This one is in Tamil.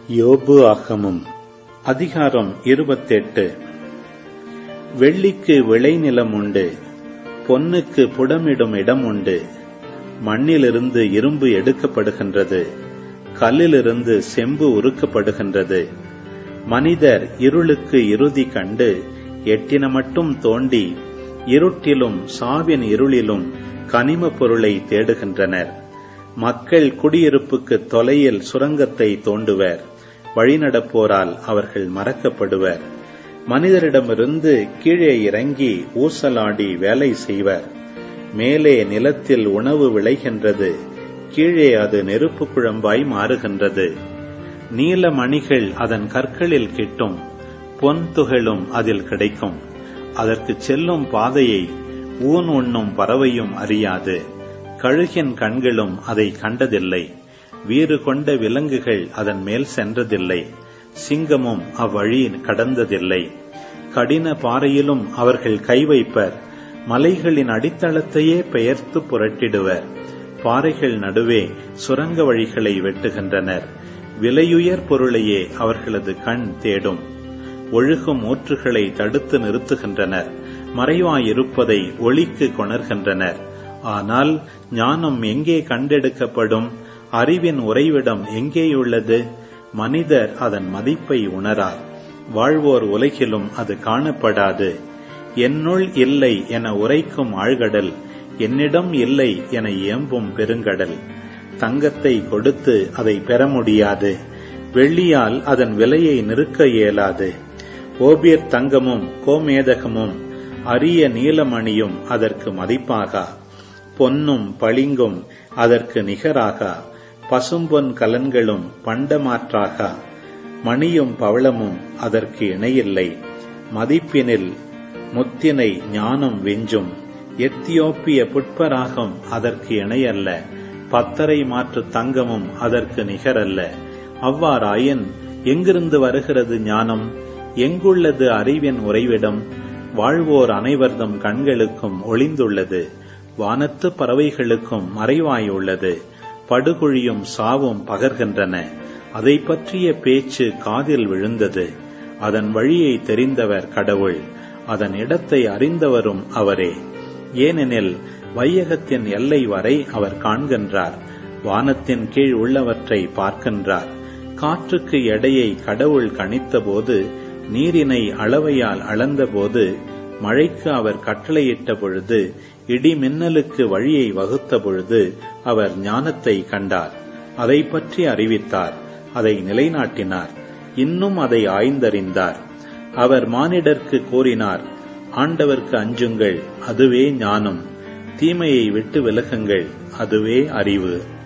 யோபு ஆகமம் அதிகாரம் இருபத்தெட்டு வெள்ளிக்கு விளைநிலம் உண்டு பொன்னுக்கு புடமிடும் இடம் உண்டு மண்ணிலிருந்து இரும்பு எடுக்கப்படுகின்றது கல்லிலிருந்து செம்பு உருக்கப்படுகின்றது மனிதர் இருளுக்கு இறுதி கண்டு எட்டின மட்டும் தோண்டி இருட்டிலும் சாவின் இருளிலும் கனிம பொருளை தேடுகின்றனர் மக்கள் குடியிருப்புக்கு தொலையில் சுரங்கத்தை தோண்டுவர் வழிநடப்போரால் அவர்கள் மறக்கப்படுவர் மனிதரிடமிருந்து கீழே இறங்கி ஊசலாடி வேலை செய்வர் மேலே நிலத்தில் உணவு விளைகின்றது கீழே அது நெருப்பு குழம்பாய் மாறுகின்றது நீல மணிகள் அதன் கற்களில் கிட்டும் பொன் துகளும் அதில் கிடைக்கும் அதற்கு செல்லும் பாதையை ஊன் உண்ணும் பறவையும் அறியாது கழுகின் கண்களும் அதை கண்டதில்லை வீறு கொண்ட விலங்குகள் அதன் மேல் சென்றதில்லை சிங்கமும் அவ்வழி கடந்ததில்லை கடின பாறையிலும் அவர்கள் கை வைப்பர் மலைகளின் அடித்தளத்தையே பெயர்த்து புரட்டிடுவர் பாறைகள் நடுவே சுரங்க வழிகளை வெட்டுகின்றனர் விலையுயர் பொருளையே அவர்களது கண் தேடும் ஒழுகும் ஊற்றுகளை தடுத்து நிறுத்துகின்றனர் மறைவாயிருப்பதை ஒளிக்கு கொணர்கின்றனர் ஆனால் ஞானம் எங்கே கண்டெடுக்கப்படும் அறிவின் உறைவிடம் எங்கேயுள்ளது மனிதர் அதன் மதிப்பை உணரார் வாழ்வோர் உலகிலும் அது காணப்படாது என்னுள் இல்லை என உரைக்கும் ஆழ்கடல் என்னிடம் இல்லை என ஏம்பும் பெருங்கடல் தங்கத்தை கொடுத்து அதை பெற முடியாது வெள்ளியால் அதன் விலையை நிறுக்க இயலாது ஓபியர் தங்கமும் கோமேதகமும் அரிய நீலமணியும் அதற்கு மதிப்பாகா பொன்னும் பளிங்கும் அதற்கு நிகராகா பசும்பொன் கலன்களும் பண்டமாற்றாகா மணியும் பவளமும் அதற்கு இணையில்லை மதிப்பினில் முத்தினை ஞானம் வெஞ்சும் எத்தியோப்பிய புட்பராகம் அதற்கு இணையல்ல பத்தரை மாற்று தங்கமும் அதற்கு நிகரல்ல அவ்வாறாயின் எங்கிருந்து வருகிறது ஞானம் எங்குள்ளது அறிவின் உறைவிடம் வாழ்வோர் அனைவர்தம் கண்களுக்கும் ஒளிந்துள்ளது வானத்து பறவைகளுக்கும் மறைவாயுள்ளது படுகுழியும் சாவும் பகர்கின்றன அதை பற்றிய பேச்சு காதில் விழுந்தது அதன் வழியை தெரிந்தவர் கடவுள் அதன் இடத்தை அறிந்தவரும் அவரே ஏனெனில் வையகத்தின் எல்லை வரை அவர் காண்கின்றார் வானத்தின் கீழ் உள்ளவற்றை பார்க்கின்றார் காற்றுக்கு எடையை கடவுள் கணித்தபோது நீரினை அளவையால் அளந்தபோது மழைக்கு அவர் கட்டளையிட்ட பொழுது இடி மின்னலுக்கு வழியை வகுத்த பொழுது அவர் ஞானத்தை கண்டார் அதை பற்றி அறிவித்தார் அதை நிலைநாட்டினார் இன்னும் அதை ஆய்ந்தறிந்தார் அவர் மானிடர்க்கு கூறினார் ஆண்டவர்க்கு அஞ்சுங்கள் அதுவே ஞானம் தீமையை விட்டு விலகுங்கள் அதுவே அறிவு